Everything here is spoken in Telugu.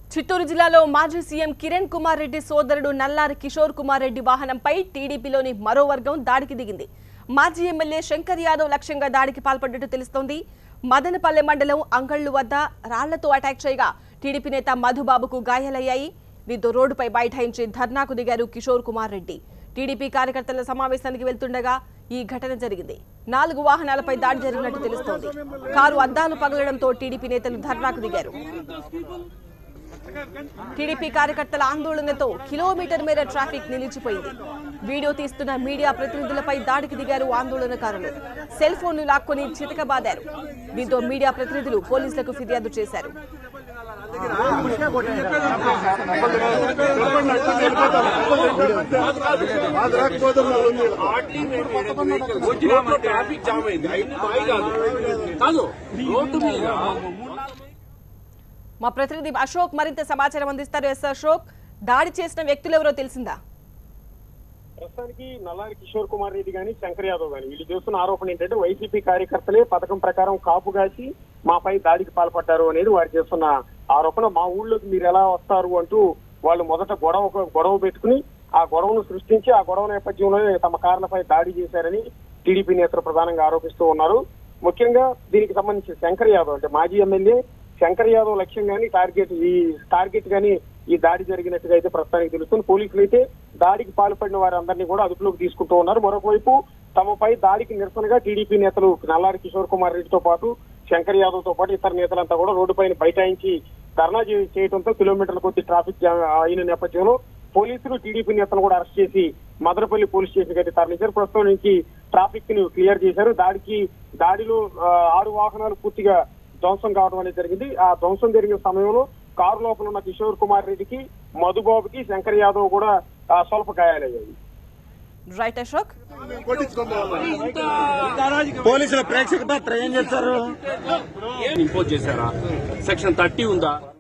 చిత్తూరు జిల్లాలో మాజీ సీఎం కిరణ్ కుమార్ రెడ్డి సోదరుడు నల్లారి కిషోర్ కుమార్ రెడ్డి వాహనంపై టీడీపీలోని మరో వర్గం దాడికి దిగింది మాజీ ఎమ్మెల్యే శంకర్ యాదవ్ లక్ష్యంగా దాడికి పాల్పడ్డట్టు తెలుస్తోంది మదనపల్లె మండలం అంగళ్లు వద్ద రాళ్లతో అటాక్ చేయగా టీడీపీ నేత మధుబాబుకు గాయాలయ్యాయి దీంతో రోడ్డుపై బైఠాయించి ధర్నాకు దిగారు కిషోర్ కుమార్ రెడ్డి టీడీపీ కార్యకర్తల సమావేశానికి వెళ్తుండగా ఈ ఘటన జరిగింది నాలుగు వాహనాలపై దాడి జరిగినట్టు తెలుస్తోంది కారు అద్దాలు పగలడంతో టీడీపీ నేతలు ధర్నాకు దిగారు టీడీపీ కార్యకర్తల ఆందోళనతో కిలోమీటర్ మేర ట్రాఫిక్ నిలిచిపోయింది వీడియో తీస్తున్న మీడియా ప్రతినిధులపై దాడికి దిగారు ఆందోళనకారులు సెల్ ఫోన్లు లాక్కొని చితకబాదారు దీంతో మీడియా ప్రతినిధులు పోలీసులకు ఫిర్యాదు చేశారు వచ్చినామా ట్రాఫిక్ జామ్ అయింది అయింది బాయ్ కాదు కాదు రోడ్డు మీద మా ప్రతినిధి అశోక్ మరింత సమాచారం అందిస్తారు ఎస్ అశోక్ దాడి చేసిన వ్యక్తులు ఎవరో తెలిసిందా ప్రస్తుతానికి నల్లారి కిషోర్ కుమార్ రెడ్డి గాని శంకర్ యాదవ్ గాని వీళ్ళు చేస్తున్న ఆరోపణ ఏంటంటే వైసీపీ కార్యకర్తలే పథకం ప్రకారం కాపు కాసి మాపై దాడికి పాల్పడ్డారు అనేది వారు చేస్తున్న ఆరోపణ మా ఊళ్ళోకి మీరు ఎలా వస్తారు అంటూ వాళ్ళు మొదట గొడవ గొడవ పెట్టుకుని ఆ గొడవను సృష్టించి ఆ గొడవ నేపథ్యంలోనే తమ కార్లపై దాడి చేశారని టీడీపీ నేతలు ప్రధానంగా ఆరోపిస్తూ ఉన్నారు ముఖ్యంగా దీనికి సంబంధించి శంకర్ యాదవ్ అంటే మాజీ ఎమ్మెల్యే శంకర్ యాదవ్ లక్ష్యం గాని టార్గెట్ ఈ టార్గెట్ గాని ఈ దాడి జరిగినట్టుగా అయితే ప్రస్తుతానికి తెలుస్తుంది పోలీసులు అయితే దాడికి పాల్పడిన వారందరినీ కూడా అదుపులోకి తీసుకుంటూ ఉన్నారు మరొకవైపు తమపై దాడికి నిరసనగా టీడీపీ నేతలు నల్లారి కిషోర్ కుమార్ రెడ్డితో పాటు శంకర్ యాదవ్ తో పాటు ఇతర నేతలంతా కూడా రోడ్డుపైన బైఠాయించి ధర్నా చే- చేయడంతో కిలోమీటర్ల కొద్ది ట్రాఫిక్ జామ్ అయిన నేపథ్యంలో పోలీసులు టీడీపీ నేతలను కూడా అరెస్ట్ చేసి మదనపల్లి పోలీస్ స్టేషన్ అయితే తరలించారు ప్రస్తుతం నుంచి ట్రాఫిక్ ని క్లియర్ చేశారు దాడికి దాడిలో ఆ, ఆరు వాహనాలు పూర్తిగా ధ్వంసం కావడం అనేది జరిగింది ఆ ధ్వంసం జరిగిన సమయంలో కారు లోపల ఉన్న కిషోర్ కుమార్ రెడ్డికి మధుబాబుకి శంకర్ యాదవ్ కూడా ఆ, స్వల్ప గాయాలయ్యాయి రైట్ అశోక్ పోలీసుల ప్రేక్షక పాత్ర ఏం చేస్తారు ఏం ఇంపోజ్ చేశారా సెక్షన్ థర్టీ ఉందా